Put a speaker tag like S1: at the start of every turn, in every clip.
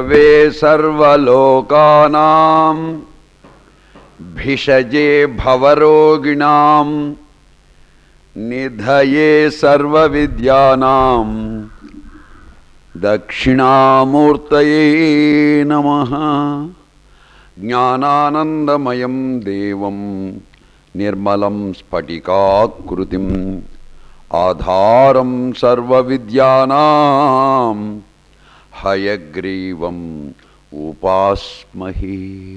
S1: విష్ణవే సర్వలోకానాం భిషజే భవరోగిణాం నిధయే సర్వవిద్యానాం దక్షిణామూర్తయే నమ జ్ఞానానందమయం దేవం నిర్మలం స్ఫటికాకృతిం ఆధారం సర్వవిద్యానాం హయగ్రీవం ఉపాస్మహే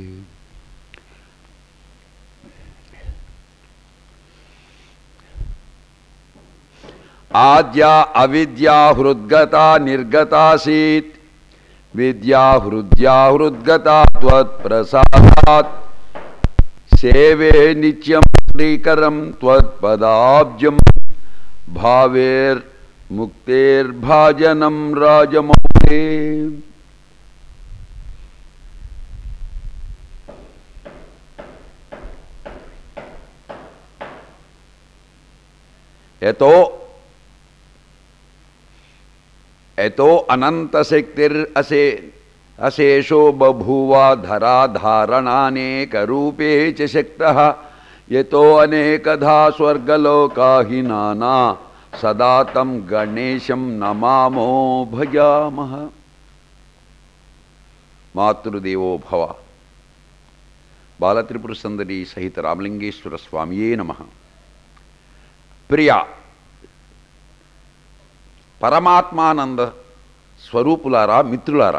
S1: ఆద్యా అవిద్యా హృద్గత నిర్గతాసీత్ విద్యా హృద్యా హృద్గత త్వత్ప్రసాదాత్ సేవే నిత్యం శ్రీకరం త్వత్పదాబ్జం భావేర్ ముక్తేర్భాజనం రాజమౌళే యతో యతో అనంతశక్తిర్ అసే అశేషో బభూవ ధరాధారణానేకరూపే చ శక్త యతో అనేకధా స్వర్గలోకా హి నానా సదా తం గణేశం నమామో భజామః మాతృదేవో భవ బాలత్రిపుర సుందరి సహిత రామలింగేశ్వర స్వామియే నమ ప్రియ పరమాత్మానంద స్వరూపులారా మిత్రులారా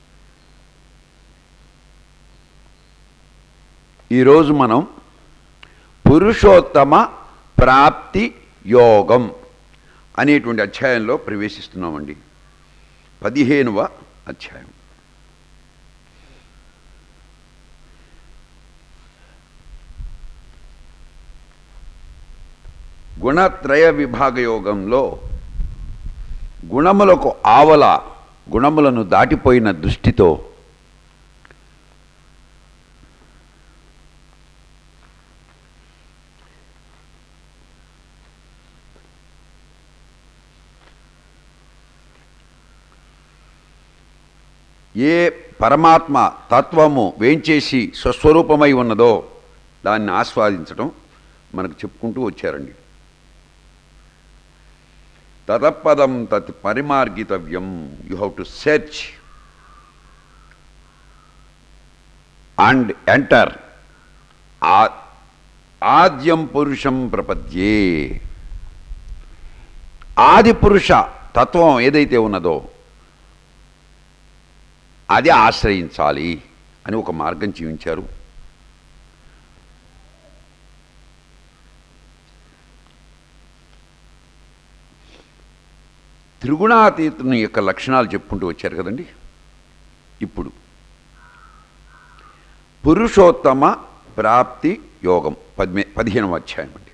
S1: ఈరోజు మనం పురుషోత్తమ ప్రాప్తి యోగం అనేటువంటి అధ్యాయంలో ప్రవేశిస్తున్నామండి పదిహేనవ అధ్యాయం గుణత్రయ విభాగ యోగంలో గుణములకు ఆవల గుణములను దాటిపోయిన దృష్టితో ఏ పరమాత్మ తత్వము వేంచేసి స్వస్వరూపమై ఉన్నదో దాన్ని ఆస్వాదించడం మనకు చెప్పుకుంటూ వచ్చారండి తతపదం తత్ పరిమార్గితవ్యం you have to search and enter ఆద్యం పురుషం ప్రపద్యే ఆది పురుష తత్వం ఏదైతే ఉన్నదో అది ఆశ్రయించాలి అని ఒక మార్గం చూపించారు త్రిగుణాతీతుని యొక్క లక్షణాలు చెప్పుకుంటూ వచ్చారు కదండి ఇప్పుడు పురుషోత్తమ ప్రాప్తి యోగం పద్మే పదిహేనవ అధ్యాయం అండి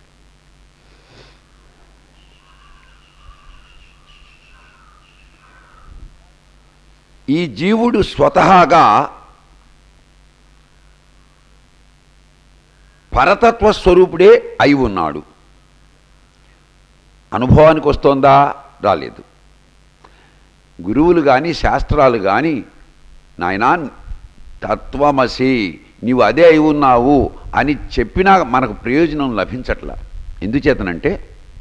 S1: ఈ జీవుడు స్వతహాగా పరతత్వ స్వరూపుడే అయి ఉన్నాడు అనుభవానికి వస్తోందా రాలేదు గురువులు కానీ శాస్త్రాలు కానీ నాయనా తత్వమసి నీవు అదే అయి ఉన్నావు అని చెప్పినా మనకు ప్రయోజనం లభించట్ల ఎందుచేతనంటే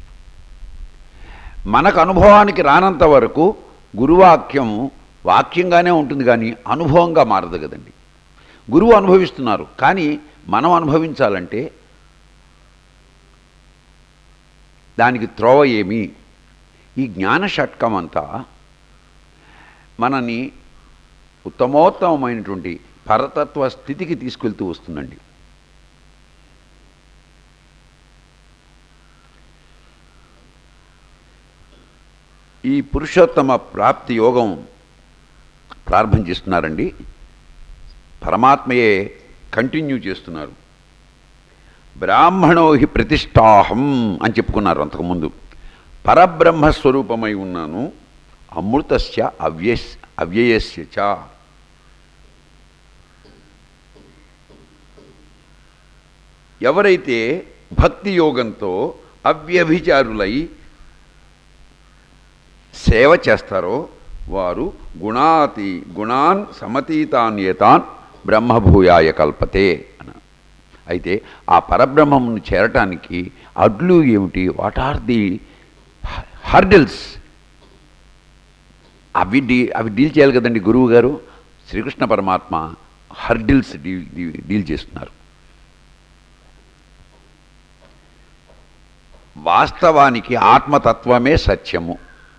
S1: మనకు అనుభవానికి రానంత వరకు గురువాక్యం వాక్యంగానే ఉంటుంది కానీ అనుభవంగా మారదు కదండి గురువు అనుభవిస్తున్నారు కానీ మనం అనుభవించాలంటే దానికి త్రోవ ఏమి ఈ జ్ఞాన షట్కం అంతా మనని ఉత్తమోత్తమమైనటువంటి పరతత్వ స్థితికి తీసుకెళ్తూ వస్తుందండి ఈ పురుషోత్తమ ప్రాప్తి యోగం ప్రారంభం చేస్తున్నారండి పరమాత్మయే కంటిన్యూ చేస్తున్నారు బ్రాహ్మణో హి ప్రతిష్టాహం అని చెప్పుకున్నారు అంతకుముందు పరబ్రహ్మస్వరూపమై ఉన్నాను అమృతస్య అవ్యస్ అవ్యయస్య చ ఎవరైతే భక్తి యోగంతో అవ్యభిచారులై సేవ చేస్తారో వారు గుణాతి గుణాన్ సమతీతాన్యతాన్ బ్రహ్మభూయాయ కల్పతే అని అయితే ఆ పరబ్రహ్మమును చేరటానికి అడ్లు ఏమిటి వాట్ ఆర్ ది హర్డిల్స్ అవి డీ అవి డీల్ చేయాలి కదండి గురువు గారు శ్రీకృష్ణ పరమాత్మ హర్డిల్స్ డీల్ డీ- డీల్ చేస్తున్నారు వాస్తవానికి ఆత్మతత్వమే సత్యము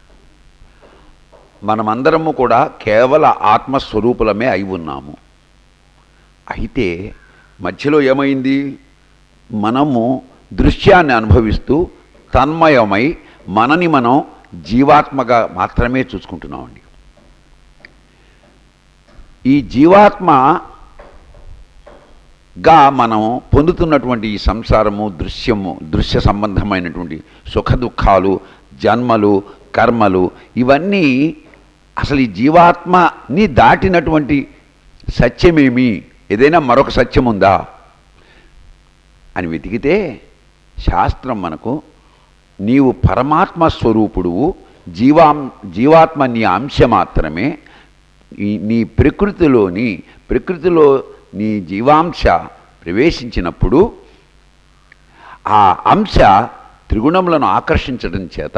S1: మనమందరము కూడా కేవల ఆత్మస్వరూపులమే అయి ఉన్నాము అయితే మధ్యలో ఏమైంది మనము దృశ్యాన్ని అనుభవిస్తూ తన్మయమై మనని మనం జీవాత్మగా మాత్రమే చూసుకుంటున్నామండి ఈ జీవాత్మగా మనం పొందుతున్నటువంటి ఈ సంసారము దృశ్యము దృశ్య సంబంధమైనటువంటి సుఖ దుఃఖాలు జన్మలు కర్మలు ఇవన్నీ అసలు ఈ జీవాత్మని దాటినటువంటి సత్యమేమి ఏదైనా మరొక సత్యం ఉందా అని వెతికితే శాస్త్రం మనకు నీవు పరమాత్మ స్వరూపుడువు జీవాం జీవాత్మ నీ అంశ మాత్రమే ఈ- నీ ప్రకృతిలోని ప్రకృతిలో నీ జీవాంశ ప్రవేశించినప్పుడు ఆ అంశ త్రిగుణములను ఆకర్షించడం చేత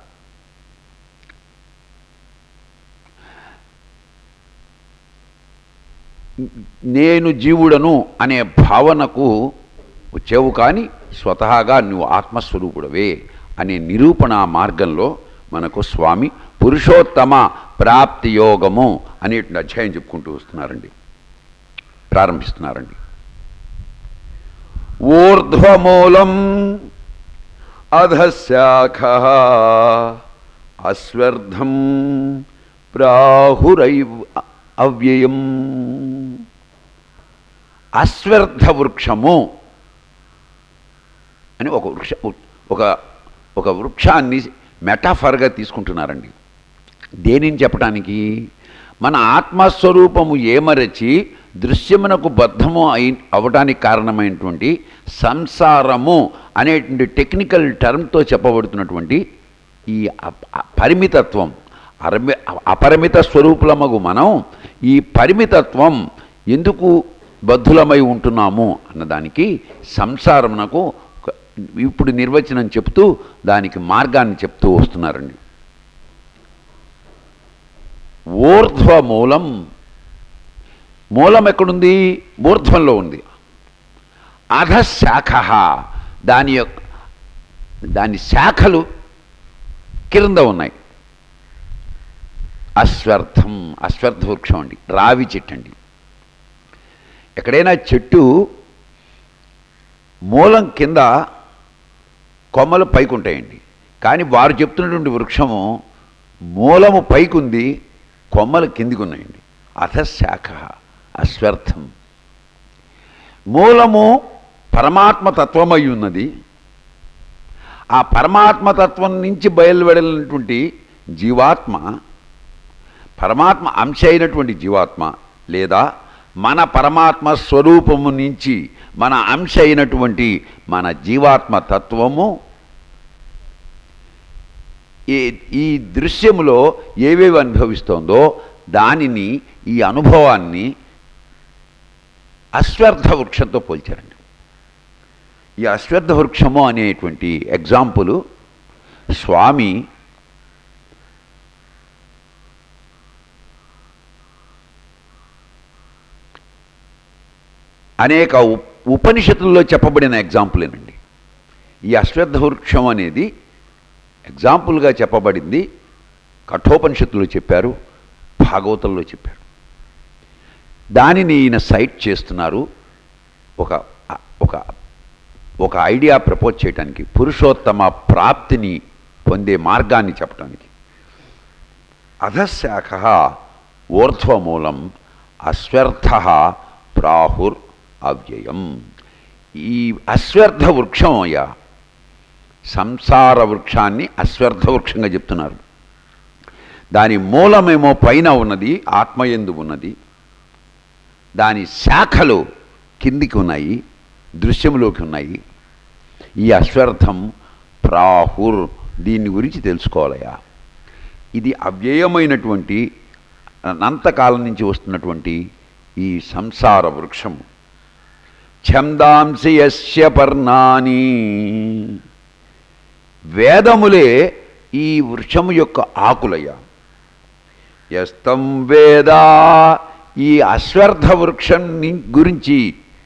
S1: నేను జీవుడను అనే భావనకు వచ్చేవు కానీ స్వతహాగా నువ్వు ఆత్మస్వరూపుడవే అనే నిరూపణ మార్గంలో మనకు స్వామి పురుషోత్తమ ప్రాప్తి యోగము అనేటువంటి అధ్యాయం చెప్పుకుంటూ వస్తున్నారండి ప్రారంభిస్తున్నారండి ఊర్ధ్వమూలం అధశాఖ అశ్వర్థం ప్రాహురై అవ్యయం అశ్వర్థ వృక్షము అని ఒక వృక్ష ఒక ఒక వృక్షాన్ని మెటాఫర్గా తీసుకుంటున్నారండి దేనిని చెప్పడానికి మన ఆత్మస్వరూపము ఏమరచి దృశ్యమునకు బద్ధము అయి అవటానికి కారణమైనటువంటి సంసారము అనేటువంటి టెక్నికల్ టర్మ్తో చెప్పబడుతున్నటువంటి ఈ అప- అ- పరిమితత్వం అరమి అపరిమిత స్వరూపులమగు మనం ఈ పరిమితత్వం ఎందుకు బద్ధులమై ఉంటున్నాము అన్నదానికి సంసారమునకు ఒక- ఇప్పుడు నిర్వచనం చెప్తూ దానికి మార్గాన్ని చెప్తూ వస్తున్నారండి ఊర్ధ్వ మూలం మూలం ఎక్కడుంది ఊర్ధ్వంలో ఉంది అధశాఖ దాని యొక్క దాని శాఖలు క్రింద ఉన్నాయి అశ్వర్థం అశ్వర్థ వృక్షం అండి రావి చెట్టు అండి ఎక్కడైనా చెట్టు మూలం కింద కొమ్మలు పైకి ఉంటాయండి కానీ వారు చెప్తున్నటువంటి వృక్షము మూలము పైకుంది కొమ్మలు కిందికి ఉన్నాయండి అధశాఖ అశ్వర్థం మూలము పరమాత్మ తత్వమై ఉన్నది ఆ పరమాత్మ తత్వం నుంచి బయలువెడలినటువంటి జీవాత్మ పరమాత్మ అంశ అయినటువంటి జీవాత్మ లేదా మన పరమాత్మ స్వరూపము నుంచి మన అంశ అయినటువంటి మన జీవాత్మ తత్వము ఈ ఈ దృశ్యములో ఏవేవి అనుభవిస్తోందో దానిని ఈ అనుభవాన్ని అశ్వర్థ వృక్షంతో పోల్చారండి ఈ అశ్వత్థ వృక్షము అనేటువంటి ఎగ్జాంపుల్ స్వామి అనేక ఉప్- ఉపనిషత్తుల్లో చెప్పబడిన ఎగ్జాంపులేనండి ఈ అశ్వత్థ వృక్షం అనేది ఎగ్జాంపుల్గా చెప్పబడింది కఠోపనిషత్తులో చెప్పారు భాగవతంలో చెప్పారు దానిని ఈయన సైట్ చేస్తున్నారు ఒక ఒక ఒక ఐడియా ప్రపోజ్ చేయడానికి పురుషోత్తమ ప్రాప్తిని పొందే మార్గాన్ని చెప్పడానికి అధశాఖ ఊర్ధ్వమూలం అశ్వర్థ ప్రాహుర్ అవ్యయం ఈ అశ్వర్థ వృక్షం అయ్యా సంసార వృక్షాన్ని అశ్వర్థ వృక్షంగా చెప్తున్నారు దాని మూలమేమో పైన ఉన్నది ఆత్మయందు ఉన్నది దాని శాఖలు కిందికి ఉన్నాయి దృశ్యములోకి ఉన్నాయి ఈ అశ్వర్థం ప్రాహుర్ దీని గురించి తెలుసుకోవాలయా ఇది అవ్యయమైనటువంటి అనంతకాలం నుంచి వస్తున్నటువంటి ఈ సంసార వృక్షము ఛందాంసి యస్య పర్ణాని వేదములే ఈ వృక్షము యొక్క ఆకులయ్య యస్తం వేద ఈ అశ్వర్థ వృక్షం ని- గురించి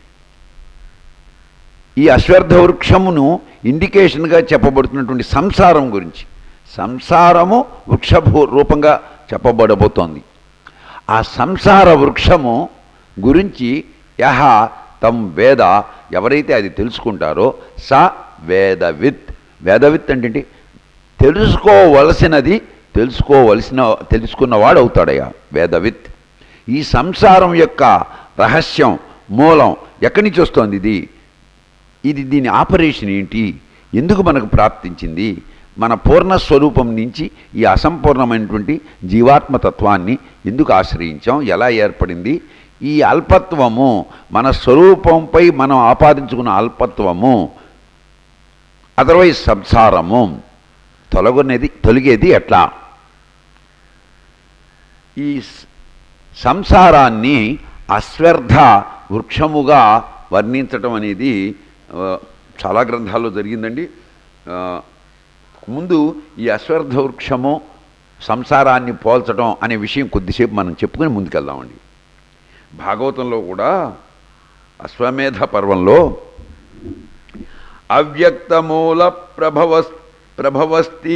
S1: ఈ అశ్వర్థ వృక్షమును ఇండికేషన్గా చెప్పబడుతున్నటువంటి సంసారం గురించి సంసారము వృక్షభూ రూపంగా చెప్పబడబోతోంది ఆ సంసార వృక్షము గురించి యహ తం వేద ఎవరైతే అది తెలుసుకుంటారో స వేదవిత్ వేదవిత్ అంటే ఏంటి? తెలుసుకోవలసినది తెలుసుకోవలసిన తెలుసుకున్నవాడు అవుతాడయ్యా వేదవిత్ ఈ సంసారం యొక్క రహస్యం మూలం ఎక్కడి నుంచి వస్తోంది ఇది ఇది దీని ఆపరేషన్ ఏంటి ఎందుకు మనకు ప్రాప్తించింది మన పూర్ణ స్వరూపం నుంచి ఈ అసంపూర్ణమైనటువంటి జీవాత్మతత్వాన్ని ఎందుకు ఆశ్రయించాం ఎలా ఏర్పడింది ఈ అల్పత్వము మన స్వరూపంపై మనం ఆపాదించుకున్న అల్పత్వము అదర్వైజ్ సంసారము తొలగనేది తొలిగేది ఎట్లా ఈ స- సంసారాన్ని అశ్వర్థ వృక్షముగా వర్ణించటం అనేది ఆ, చాలా గ్రంథాల్లో జరిగిందండి ఆ, ముందు ఈ అశ్వర్థ వృక్షము సంసారాన్ని పోల్చడం అనే విషయం కొద్దిసేపు మనం చెప్పుకొని ముందుకెళ్దామండి భాగవతంలో కూడా అశ్వమేధ పర్వంలో అవ్యక్తమూల ప్రభవ ప్రభవస్తి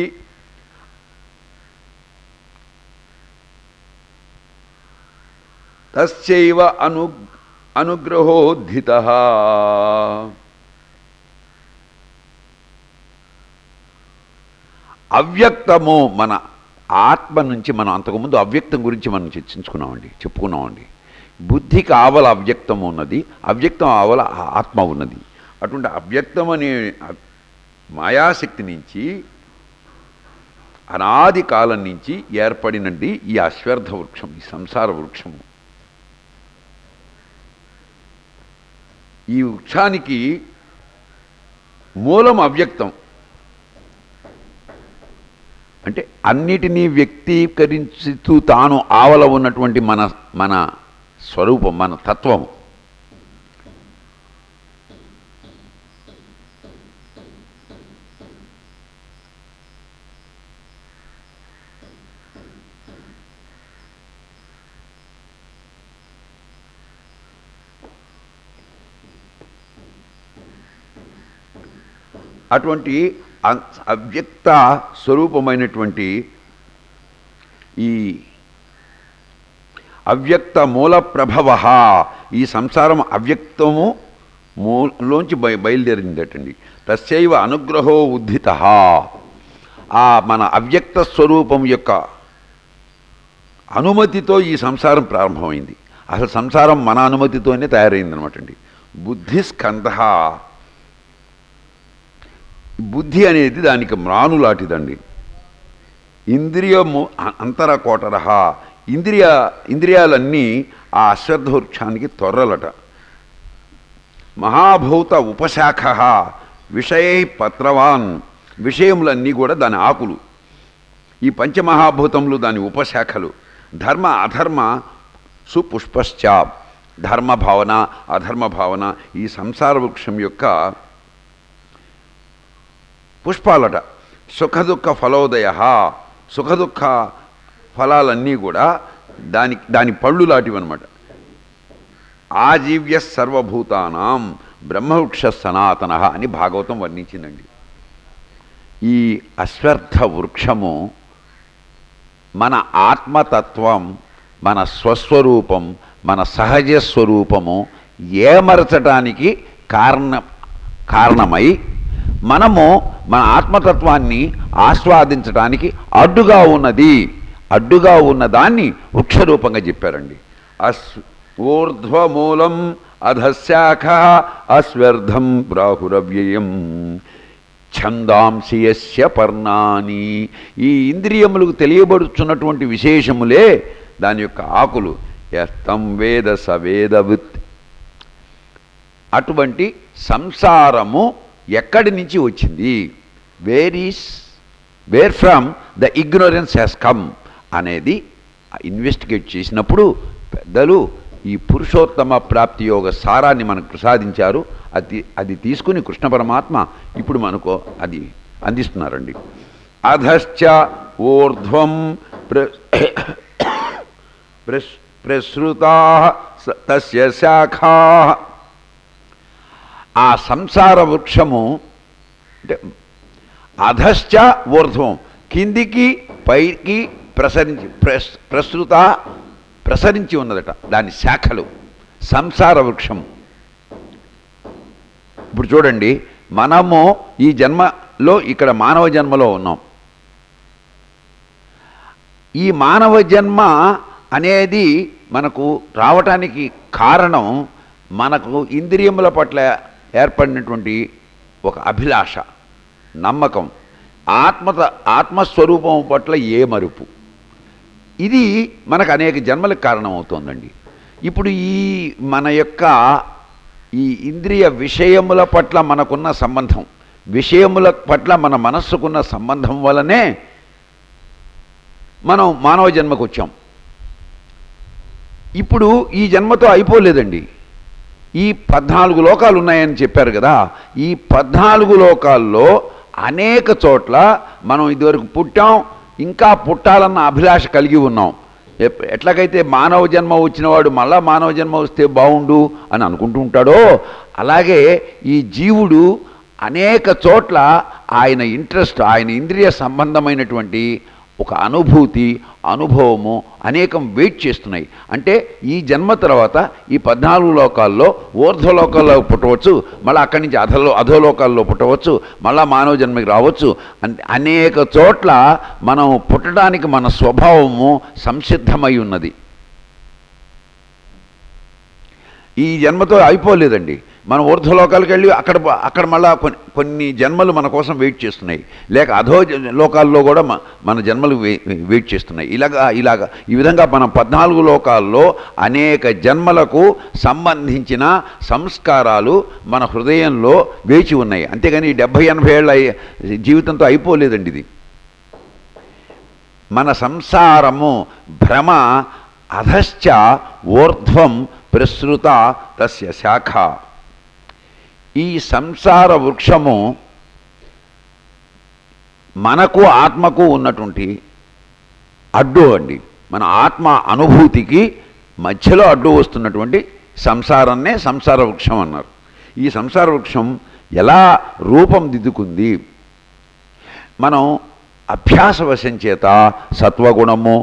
S1: తస్యైవ అను అనుగ్రహోద్ధిత అవ్యక్తము మన ఆత్మ నుంచి మనం అంతకుముందు అవ్యక్తం గురించి మనం చర్చించుకున్నామండి చెప్పుకున్నామండి బుద్ధికి ఆవల అవ్యక్తం ఉన్నది అవ్యక్తం ఆవల ఆత్మ ఉన్నది అటువంటి అవ్యక్తం అనే అ- మాయాశక్తి నుంచి అనాది కాలం నుంచి ఏర్పడినండి ఈ అశ్వర్థ వృక్షం ఈ సంసార వృక్షము ఈ వృక్షానికి మూలం అవ్యక్తం అంటే అన్నిటినీ వ్యక్తీకరించుతూ తాను ఆవల ఉన్నటువంటి మన మన స్వరూపం మన తత్వం అటువంటి అ- అవ్యక్త స్వరూపమైనటువంటి ఈ అవ్యక్త మూల ప్రభవ ఈ సంసారం అవ్యక్తము మూలోంచి బయ బయలుదేరిందటండి తస్యైవ అనుగ్రహో ఉద్ధిత ఆ మన అవ్యక్త స్వరూపం యొక్క అనుమతితో ఈ సంసారం ప్రారంభమైంది అసలు సంసారం మన అనుమతితోనే తయారైందనమాట అండి బుద్ధిస్కంధ బుద్ధి అనేది దానికి మ్రానులాంటిదండి ఇంద్రియము అ- అంతర కోటరహ ఇంద్రియ ఇంద్రియాలన్నీ ఆ అశ్వద్ధ వృక్షానికి తొర్రలట మహాభూత ఉపశాఖ విషయ పత్రవాన్ విషయములన్నీ కూడా దాని ఆకులు ఈ పంచమహాభూతములు దాని ఉపశాఖలు ధర్మ అధర్మ సుపుష్పశ్చ ధర్మ భావన అధర్మ భావన ఈ సంసార వృక్షం యొక్క పుష్పాలట సుఖదుఖ ఫలోదయ సుఖదుఖ ఫలాలన్నీ కూడా దాని దాని పళ్ళు లాంటివన్నమాట ఆజీవ్య సర్వభూతానాం బ్రహ్మవృక్ష సనాతన అని భాగవతం వర్ణించిందండి ఈ అశ్వర్థ వృక్షము మన ఆత్మతత్వం మన స్వస్వరూపం మన సహజ స్వరూపము ఏమరచటానికి కారణ కారణమై మనము మన ఆత్మతత్వాన్ని ఆస్వాదించడానికి అడ్డుగా ఉన్నది అడ్డుగా ఉన్నదాన్ని వృక్షరూపంగా చెప్పారండి అస్ ఊర్ధ్వమూలం అధశాఖ అస్వ్యర్థం ప్రాహురవ్యయం ఛందాంసి యస్య పర్ణాని ఈ ఇంద్రియములకు తెలియబడుచున్నటువంటి విశేషములే దాని యొక్క ఆకులు ఎస్తం వేద సవేదవిత్ అటువంటి సంసారము ఎక్కడి నుంచి వచ్చింది where is where from the ignorance has come అనేది ఇన్వెస్టిగేట్ చేసినప్పుడు పెద్దలు ఈ పురుషోత్తమ ప్రాప్తి యోగ సారాన్ని మనకు ప్రసాదించారు అది అది తీసుకుని కృష్ణ పరమాత్మ ఇప్పుడు మనకు అది అందిస్తున్నారండి అధశ్చ ఊర్ధ్వం ప్ర ప్రస్- ప్రసృతా స- తస్య శాఖా ఆ సంసార వృక్షము అంటే అధశ్చ ఊర్ధ్వం కిందికి పైకి ప్రసరించి ప్రస్ ప్రసృత ప్రసరించి ఉన్నదట దాని శాఖలు సంసార వృక్షం ఇప్పుడు చూడండి మనము ఈ జన్మలో ఇక్కడ మానవ జన్మలో ఉన్నాం ఈ మానవ జన్మ అనేది మనకు రావటానికి కారణం మనకు ఇంద్రియముల పట్ల ఏర్పడినటువంటి ఒక అభిలాష నమ్మకం ఆత్మత ఆత్మస్వరూపం పట్ల ఏ మరుపు ఇది మనకు అనేక జన్మలకు కారణమవుతోందండి ఇప్పుడు ఈ మన యొక్క ఈ ఇంద్రియ విషయముల పట్ల మనకున్న సంబంధం విషయముల పట్ల మన మనస్సుకున్న సంబంధం వలనే మనం మానవ జన్మకు వచ్చాం ఇప్పుడు ఈ జన్మతో అయిపోలేదండి ఈ పద్నాలుగు లోకాలు ఉన్నాయని చెప్పారు కదా ఈ పద్నాలుగు లోకాల్లో అనేక చోట్ల మనం ఇదివరకు పుట్టాం ఇంకా పుట్టాలన్న అభిలాష కలిగి ఉన్నాం ఎప్- ఎట్లాగైతే మానవ జన్మ వచ్చినవాడు మళ్ళా మానవ జన్మ వస్తే బాగుండు అని అనుకుంటూ ఉంటాడో అలాగే ఈ జీవుడు అనేక చోట్ల ఆయన ఇంట్రెస్ట్ ఆయన ఇంద్రియ సంబంధమైనటువంటి ఒక అనుభూతి అనుభవము అనేకం వెయిట్ చేస్తున్నాయి అంటే ఈ జన్మ తర్వాత ఈ పద్నాలుగు లోకాల్లో ఊర్ధ్వలోకాల్లో పుట్టవచ్చు మళ్ళీ అక్కడి నుంచి అధలో అధోలోకాల్లో పుట్టవచ్చు మళ్ళా మానవ జన్మకి రావచ్చు అన్- అనేక చోట్ల మనం పుట్టడానికి మన స్వభావము సంసిద్ధమై ఉన్నది ఈ జన్మతో అయిపోలేదండి మనం ఊర్ధ్వలోకాలకు వెళ్ళి అక్కడ అక్కడ మళ్ళా కొన్ని కొన్ని జన్మలు మన కోసం వెయిట్ చేస్తున్నాయి లేక అధో జ- లోకాల్లో కూడా మ- మన జన్మలు వే- వెయిట్ చేస్తున్నాయి ఇలాగా ఇలాగా ఈ విధంగా మనం పద్నాలుగు లోకాల్లో అనేక జన్మలకు సంబంధించిన సంస్కారాలు మన హృదయంలో వేచి ఉన్నాయి అంతేగాని ఈ డెబ్భై ఎనభై ఏళ్ళ అయ్యే- జీవితంతో అయిపోలేదండి ఇది మన సంసారము భ్రమ అధశ్చ ఊర్ధ్వం ప్రసృత తస్య శాఖ ఈ సంసార వృక్షము మనకు ఆత్మకు ఉన్నటువంటి అడ్డు అండి మన ఆత్మ అనుభూతికి మధ్యలో అడ్డు వస్తున్నటువంటి సంసారాన్నే సంసార వృక్షం అన్నారు ఈ సంసార వృక్షం ఎలా రూపం దిద్దుకుంది మనం అభ్యాసవశం చేత సత్వగుణము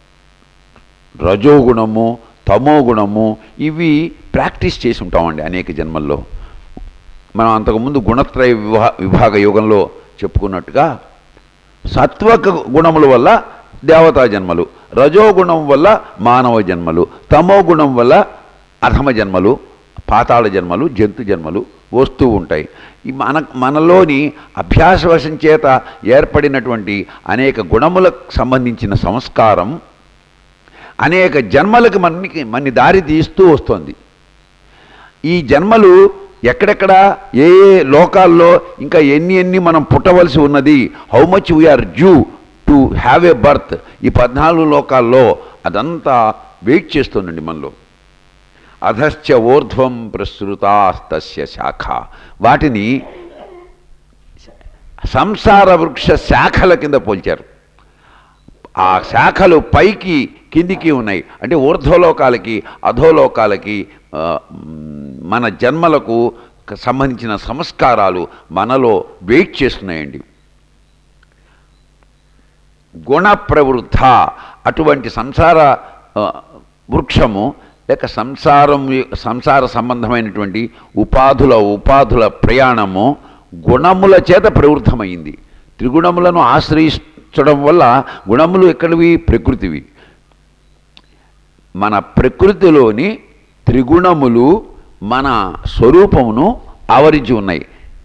S1: రజోగుణము తమోగుణము ఇవి ప్రాక్టీస్ చేసి ఉంటామండి అనేక జన్మల్లో మనం అంతకుముందు గుణత్రయ విభా విభాగ యుగంలో చెప్పుకున్నట్టుగా సత్వక గుణముల వల్ల దేవతా జన్మలు రజోగుణం వల్ల మానవ జన్మలు తమో గుణం వల్ల అధమ జన్మలు పాతాళ జన్మలు జంతు జన్మలు వస్తూ ఉంటాయి ఈ మన మనలోని అభ్యాసవశం చేత ఏర్పడినటువంటి అనేక గుణములకు సంబంధించిన సంస్కారం అనేక జన్మలకు మనకి మన్ని దారి తీస్తూ వస్తుంది ఈ జన్మలు ఎక్కడెక్కడ ఏ ఏ లోకాల్లో ఇంకా ఎన్ని ఎన్ని మనం పుట్టవలసి ఉన్నది how much we are due to have a birth ఈ పద్నాలుగు లోకాల్లో అదంతా వెయిట్ చేస్తుందండి మనలో అధశ్చ ఊర్ధ్వం ప్రసృతాస్తస్య శాఖ వాటిని సంసార వృక్ష శాఖల కింద పోల్చారు ఆ శాఖలు పైకి కిందికి ఉన్నాయి అంటే ఊర్ధ్వలోకాలకి అధోలోకాలకి ఆ, మ్, మన జన్మలకు క- సంబంధించిన సంస్కారాలు మనలో వెయిట్ చేస్తున్నాయండి గుణ ప్రవృద్ధ అటువంటి సంసార ఆ, వృక్షము లేక సంసారం యొ- సంసార సంబంధమైనటువంటి ఉపాధుల ఉపాధుల ప్రయాణము గుణముల చేత ప్రవృద్ధమైంది త్రిగుణములను ఆశ్రయించడం వల్ల గుణములు ఎక్కడివి ప్రకృతివి మన ప్రకృతిలోని త్రిగుణములు మన స్వరూపమును ఆవరించి ఉన్నాయి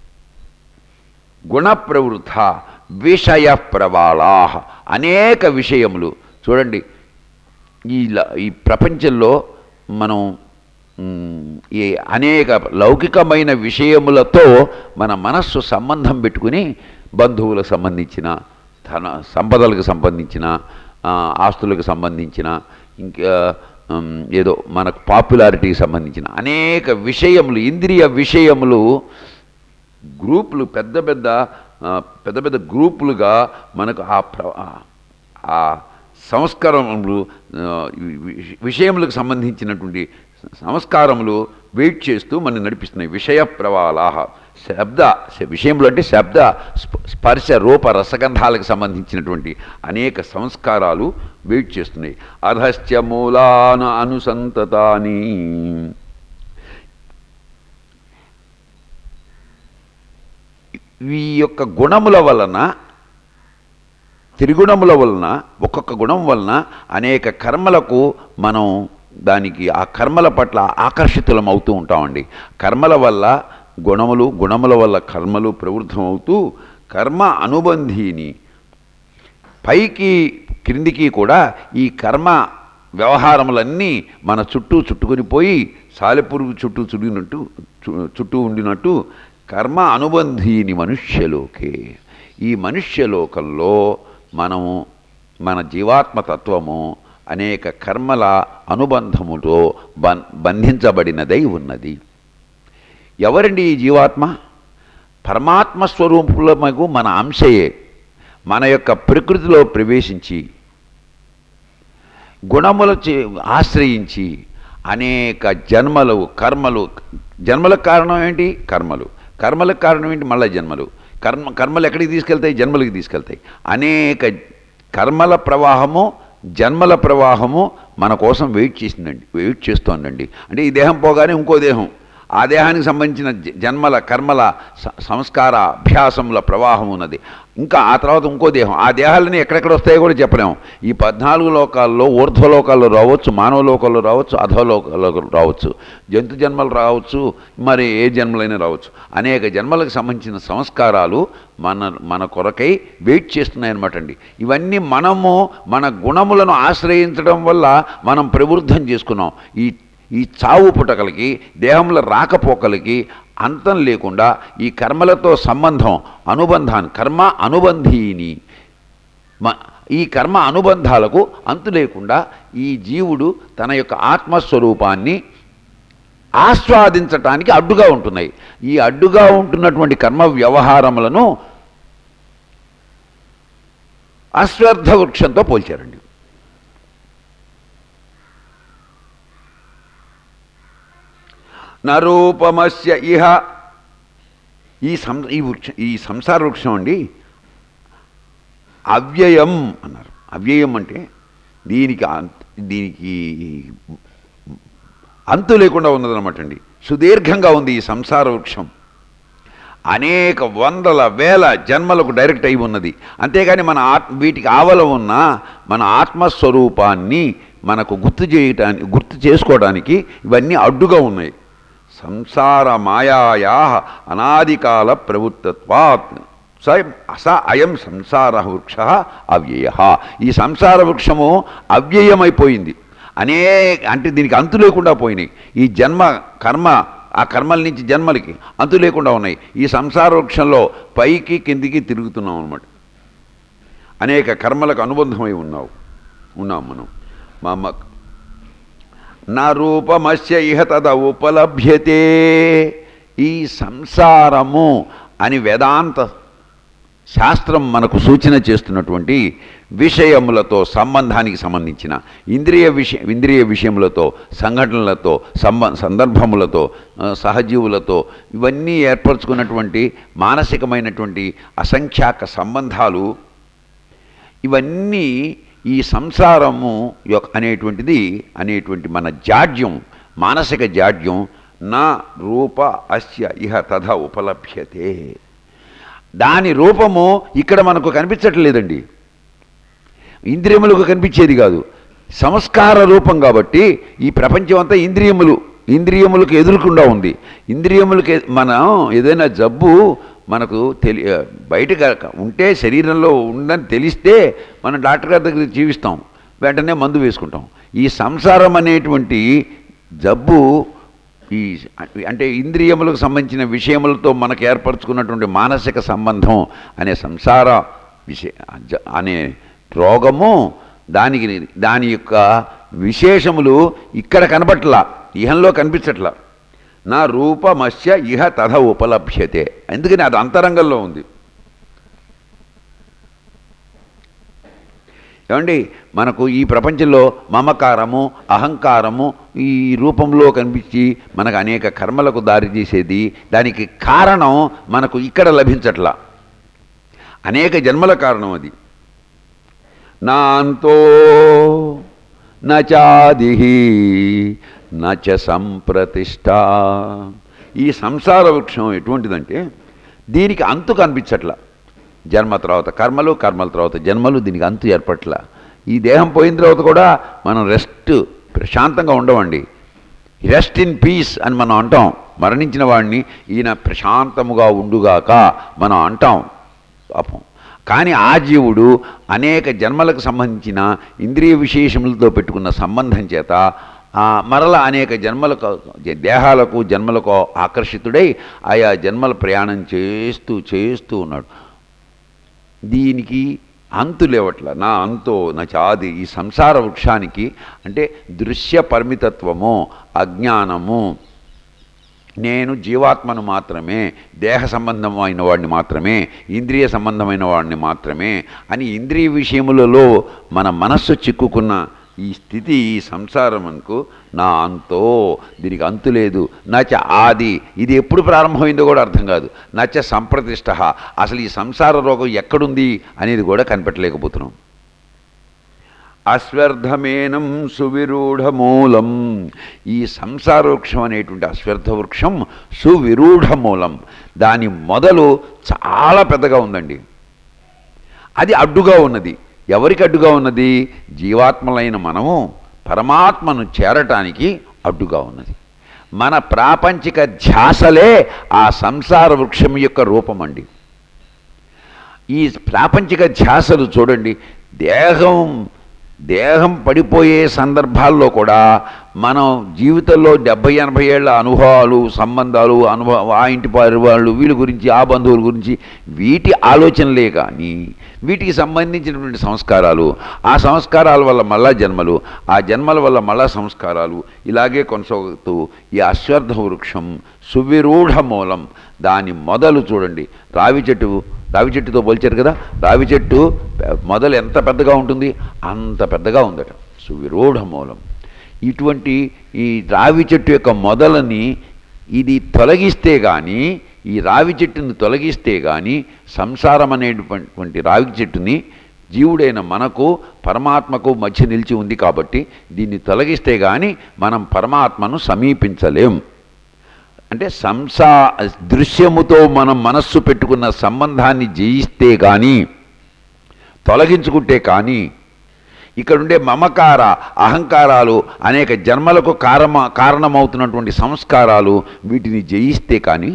S1: గుణ ప్రవృద్ధ విషయ ప్రవాళా అనేక విషయములు చూడండి ఈ ల- ఈ ప్రపంచంలో మనం మ్, ఈ అనేక లౌకికమైన విషయములతో మన మనస్సు సంబంధం పెట్టుకుని బంధువులకు సంబంధించిన ధన సంపదలకు సంబంధించిన ఆ, ఆస్తులకు సంబంధించిన ఇంకా ఉమ్, ఏదో మనకు పాపులారిటీకి సంబంధించిన అనేక విషయములు ఇంద్రియ విషయములు గ్రూపులు పెద్ద పెద్ద ఆ, పెద్ద పెద్ద గ్రూపులుగా మనకు ఆ ప్ర- ఆ- ఆ సంస్కారములు ఆ, ఈ వి- విషయములకు సంబంధించినటువంటి సంస్కారములు వెయిట్ చేస్తూ మనం నడిపిస్తున్నాయి విషయ ప్రవాలాహ శబ్ద విషయములు అంటే శబ్ద స్ప- స్పర్శ రూప రసగంధాలకు సంబంధించినటువంటి అనేక సంస్కారాలు వెయిట్ చేస్తున్నాయి అధశ్చ మూలాన అనుసంతతాని ఈ యొక్క గుణముల వలన త్రిగుణముల వలన ఒక్కొక్క గుణం వలన అనేక కర్మలకు మనం దానికి ఆ కర్మల పట్ల ఆకర్షితులం అవుతూ ఉంటామండి కర్మల వల్ల గుణములు గుణముల వల్ల కర్మలు ప్రవృద్ధం అవుతూ కర్మ అనుబంధీని పైకి క్రిందికి కూడా ఈ కర్మ వ్యవహారములన్నీ మన చుట్టూ చుట్టుకొని పోయి సాలెపురుగు చుట్టూ చుడినట్టు చు- చుట్టూ ఉండినట్టు కర్మ అనుబంధీని మనుష్యలోకే ఈ మనుష్యలోకంలో మనము మన జీవాత్మ తత్వము అనేక కర్మల అనుబంధముతో బన్ బంధించబడినదై ఉన్నది ఎవరండి ఈ జీవాత్మ పరమాత్మ స్వరూపులమగు మన అంశయే మన యొక్క ప్రకృతిలో ప్రవేశించి గుణముల చే- ఆశ్రయించి అనేక జన్మలు కర్మలు జన్మలకు కారణం ఏంటి కర్మలు కర్మలకు కారణం ఏంటి మళ్ళీ జన్మలు కర్మ కర్మలు ఎక్కడికి తీసుకెళ్తాయి జన్మలకి తీసుకెళ్తాయి అనేక కర్మల ప్రవాహము జన్మల ప్రవాహము మన కోసం వెయిట్ చేసిందండి వెయిట్ చేస్తోందండి అంటే ఈ దేహం పోగానే ఇంకో దేహం ఆ దేహానికి సంబంధించిన జ- జన్మల కర్మల స- సంస్కార అభ్యాసముల ప్రవాహం ఉన్నది ఇంకా ఆ తర్వాత ఇంకో దేహం ఆ దేహాలని ఎక్కడెక్కడ వస్తాయో కూడా చెప్పలేము ఈ పద్నాలుగు లోకాల్లో ఊర్ధ్వలోకాల్లో రావచ్చు మానవ లోకాల్లో రావచ్చు అధోలోకాల్లో రావచ్చు జంతు జన్మలు రావచ్చు మరి ఏ జన్మలైనా రావచ్చు అనేక జన్మలకు సంబంధించిన సంస్కారాలు మన మన కొరకై వెయిట్ చేస్తున్నాయి అనమాట అండి ఇవన్నీ మనము మన గుణములను ఆశ్రయించడం వల్ల మనం ప్రవృద్ధం చేసుకున్నాం ఈ ఈ చావు పుటకలకి దేహంలో రాకపోకలకి అంతం లేకుండా ఈ కర్మలతో సంబంధం అనుబంధాన్ని కర్మ అనుబంధీని మ ఈ కర్మ అనుబంధాలకు అంతు లేకుండా ఈ జీవుడు తన యొక్క ఆత్మస్వరూపాన్ని ఆస్వాదించటానికి అడ్డుగా ఉంటున్నాయి ఈ అడ్డుగా ఉంటున్నటువంటి కర్మ వ్యవహారములను అశ్వర్థ వృక్షంతో పోల్చారండి నరూపమస్య ఇహ ఈ సం ఈ వృక్షం ఈ సంసార వృక్షం అండి అవ్యయం అన్నారు అవ్యయం అంటే దీనికి అంత- దీనికి అంతు లేకుండా ఉన్నదన్నమాట అండి సుదీర్ఘంగా ఉంది ఈ సంసార వృక్షం అనేక వందల వేల జన్మలకు డైరెక్ట్ అయి ఉన్నది అంతేగాని మన ఆత్మ వీటికి ఆవల ఉన్న మన ఆత్మస్వరూపాన్ని మనకు గుర్తు చేయటానికి గుర్తు చేసుకోవడానికి ఇవన్నీ అడ్డుగా ఉన్నాయి సంసార మాయాయా అనాదికాల ప్రవృత్తత్వాత్ స స అయం సంసార వృక్ష అవ్యయ ఈ సంసార వృక్షము అవ్యయమైపోయింది అనే అంటే దీనికి అంతు లేకుండా పోయినాయి ఈ జన్మ కర్మ ఆ కర్మల నుంచి జన్మలకి అంతు లేకుండా ఉన్నాయి ఈ సంసార వృక్షంలో పైకి కిందికి తిరుగుతున్నాం అనమాట అనేక కర్మలకు అనుబంధమై ఉన్నావు ఉన్నాం మనం మా అమ్మ నా రూపమస్య ఇహ తద ఉపలభ్యతే ఈ సంసారము అని వేదాంత శాస్త్రం మనకు సూచన చేస్తున్నటువంటి విషయములతో సంబంధానికి సంబంధించిన ఇంద్రియ విషయ ఇంద్రియ విషయములతో సంఘటనలతో సంబ సందర్భములతో ఆ, సహజీవులతో ఇవన్నీ ఏర్పరచుకున్నటువంటి మానసికమైనటువంటి అసంఖ్యాక సంబంధాలు ఇవన్నీ ఈ సంసారము యొక్క అనేటువంటిది అనేటువంటి మన జాడ్యం మానసిక జాడ్యం నా రూప అస్య ఇహ తథ ఉపలభ్యతే దాని రూపము ఇక్కడ మనకు కనిపించట్లేదండి ఇంద్రియములకు కనిపించేది కాదు సంస్కార రూపం కాబట్టి ఈ ప్రపంచం అంతా ఇంద్రియములు ఇంద్రియములకు ఎదురుకుండా ఉంది ఇంద్రియములకి ఎ- మనం ఏదైనా జబ్బు మనకు తెలి బయటగా ఉంటే శరీరంలో ఉందని తెలిస్తే మనం డాక్టర్ గారి దగ్గర జీవిస్తాం వెంటనే మందు వేసుకుంటాం ఈ సంసారం అనేటువంటి జబ్బు ఈ అంటే ఇంద్రియములకు సంబంధించిన విషయములతో మనకు ఏర్పరచుకున్నటువంటి మానసిక సంబంధం అనే సంసార విశే జ- అనే రోగము దానికి దాని యొక్క విశేషములు ఇక్కడ కనబట్లా ఇహంలో కనిపించట్లా నా రూపమస్య ఇహ తథ ఉపలభ్యతే ఎందుకని అది అంతరంగంలో ఉంది ఏమండి మనకు ఈ ప్రపంచంలో మమకారము అహంకారము ఈ రూపంలో కనిపించి మనకు అనేక కర్మలకు దారి తీసేది దానికి కారణం మనకు ఇక్కడ లభించట్లా అనేక జన్మల కారణం అది నా అంతో నచాది నచ సంప్రతిష్ట ఈ సంసార వృక్షం ఎటువంటిదంటే దీనికి అంతు కనిపించట్లా జన్మ తర్వాత కర్మలు కర్మల తర్వాత జన్మలు దీనికి అంతు ఏర్పట్ల ఈ దేహం పోయిన తర్వాత కూడా మనం రెస్ట్ ప్రశాంతంగా ఉండవండి రెస్ట్ ఇన్ పీస్ అని మనం అంటాం మరణించిన వాడిని ఈయన ప్రశాంతముగా ఉండుగాక మనం అంటాం పాపం కానీ ఆ జీవుడు అనేక జన్మలకు సంబంధించిన ఇంద్రియ విశేషములతో పెట్టుకున్న సంబంధం చేత ఆ మరల అనేక జన్మలకు దేహాలకు జన్మలకు ఆకర్షితుడై ఆయా జన్మల ప్రయాణం చేస్తూ చేస్తూ ఉన్నాడు దీనికి అంతు లేవట్ల నా అంతో నా చాది ఈ సంసార వృక్షానికి అంటే దృశ్య పరిమితత్వము అజ్ఞానము నేను జీవాత్మను మాత్రమే దేహ సంబంధమైన వాడిని మాత్రమే ఇంద్రియ సంబంధమైన వాడిని మాత్రమే అని ఇంద్రియ విషయములలో మన మనస్సు చిక్కుకున్న ఈ స్థితి ఈ సంసారమునకు నా అంతో దీనికి అంతు లేదు నచ ఆది ఇది ఎప్పుడు ప్రారంభమైందో కూడా అర్థం కాదు నచ సంప్రతిష్ట అసలు ఈ సంసార రోగం ఎక్కడుంది అనేది కూడా కనిపెట్టలేకపోతున్నాం అశ్వర్థమేనం సువిరూఢమూలం ఈ సంసార వృక్షం అనేటువంటి అశ్వర్థ వృక్షం సువిరూఢమూలం దాని మొదలు చాలా పెద్దగా ఉందండి అది అడ్డుగా ఉన్నది ఎవరికి అడ్డుగా ఉన్నది జీవాత్మలైన మనము పరమాత్మను చేరటానికి అడ్డుగా ఉన్నది మన ప్రాపంచిక ధ్యాసలే ఆ సంసార వృక్షం యొక్క రూపమండి ఈ ప్రాపంచిక ధ్యాసలు చూడండి దేహం దేహం పడిపోయే సందర్భాల్లో కూడా మనం జీవితంలో డెబ్బై ఎనభై ఏళ్ళ అనుభవాలు సంబంధాలు అనుభవ ఆ ఇంటి వారి వాళ్ళు వీళ్ళ గురించి ఆ బంధువుల గురించి వీటి ఆలోచనలే కానీ వీటికి సంబంధించినటువంటి సంస్కారాలు ఆ సంస్కారాల వల్ల మళ్ళా జన్మలు ఆ జన్మల వల్ల మళ్ళా సంస్కారాలు ఇలాగే కొనసాగుతూ ఈ అశ్వర్థ వృక్షం సువిరూఢ మూలం దాని మొదలు చూడండి రావి చెట్టు రావి చెట్టుతో పోల్చారు కదా రావి చెట్టు పె- మొదలు ఎంత పెద్దగా ఉంటుంది అంత పెద్దగా ఉందట సువిరూఢ మూలం ఇటువంటి ఈ రావి చెట్టు యొక్క మొదలని ఇది తొలగిస్తే కానీ ఈ రావి చెట్టుని తొలగిస్తే కానీ సంసారం అనేటువంటి రావి చెట్టుని జీవుడైన మనకు పరమాత్మకు మధ్య నిలిచి ఉంది కాబట్టి దీన్ని తొలగిస్తే కానీ మనం పరమాత్మను సమీపించలేం అంటే సంసా దృశ్యముతో మనం మనస్సు పెట్టుకున్న సంబంధాన్ని జయిస్తే కానీ తొలగించుకుంటే కానీ ఇక్కడుండే మమకార అహంకారాలు అనేక జన్మలకు కారమ కారణమవుతున్నటువంటి సంస్కారాలు వీటిని జయిస్తే కానీ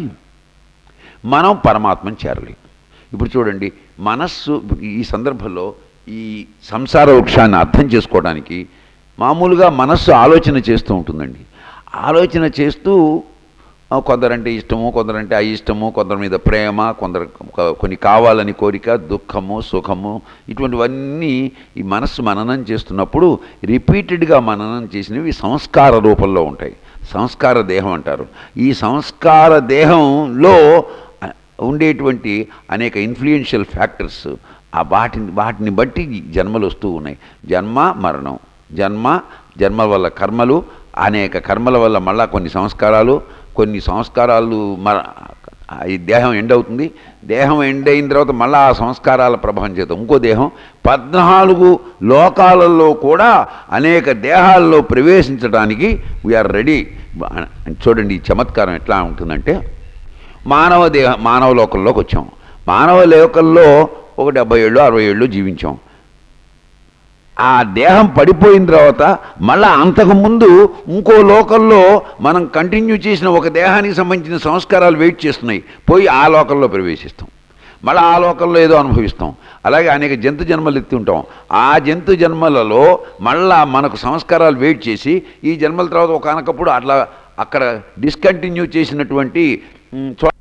S1: మనం పరమాత్మను చేరలేం ఇప్పుడు చూడండి మనస్సు ఈ సందర్భంలో ఈ సంసార వృక్షాన్ని అర్థం చేసుకోవడానికి మామూలుగా మనస్సు ఆలోచన చేస్తూ ఉంటుందండి ఆలోచన చేస్తూ ఆ, కొందరంటే ఇష్టము కొందరంటే అయిష్టము కొందరి మీద ప్రేమ కొందరు కొ- కొన్ని కావాలని కోరిక దుఃఖము సుఖము ఇటువంటివన్నీ ఈ మనస్సు మననం చేస్తున్నప్పుడు రిపీటెడ్గా మననం చేసినవి సంస్కార రూపంలో ఉంటాయి సంస్కార దేహం అంటారు ఈ సంస్కార దేహంలో ఆ, ఉండేటువంటి అనేక ఇన్ఫ్లుయెన్షియల్ ఫ్యాక్టర్స్ ఆ వాటిని వాటిని బట్టి ఈ జన్మలు వస్తూ ఉన్నాయి జన్మ మరణం జన్మ జన్మ వల్ల కర్మలు అనేక కర్మల వల్ల మళ్ళా కొన్ని సంస్కారాలు కొన్ని సంస్కారాలు మర ఈ దేహం ఎండ్ అవుతుంది దేహం ఎండ్ అయిన తర్వాత మళ్ళీ ఆ సంస్కారాల ప్రభావం చేత ఇంకో దేహం పద్నాలుగు లోకాలలో కూడా అనేక దేహాల్లో ప్రవేశించడానికి వీఆర్ రెడీ చూడండి ఈ చమత్కారం ఎట్లా ఉంటుందంటే మానవ దేహ మానవ లోకంలోకి వచ్చాం మానవ లోకంలో ఒక డెబ్బై ఏళ్ళు అరవై ఏళ్ళు జీవించాం ఆ దేహం పడిపోయిన తర్వాత మళ్ళా అంతకుముందు ఇంకో లోకంలో మనం కంటిన్యూ చేసిన ఒక దేహానికి సంబంధించిన సంస్కారాలు వెయిట్ చేస్తున్నాయి పోయి ఆ లోకంలో ప్రవేశిస్తాం మళ్ళీ ఆ లోకంలో ఏదో అనుభవిస్తాం అలాగే అనేక జంతు జన్మలు ఎత్తి ఉంటాం ఆ జంతు జన్మలలో మళ్ళా మనకు సంస్కారాలు వెయిట్ చేసి ఈ జన్మల తర్వాత ఒకనకప్పుడు అట్లా అక్కడ డిస్కంటిన్యూ చేసినటువంటి మ్, చో-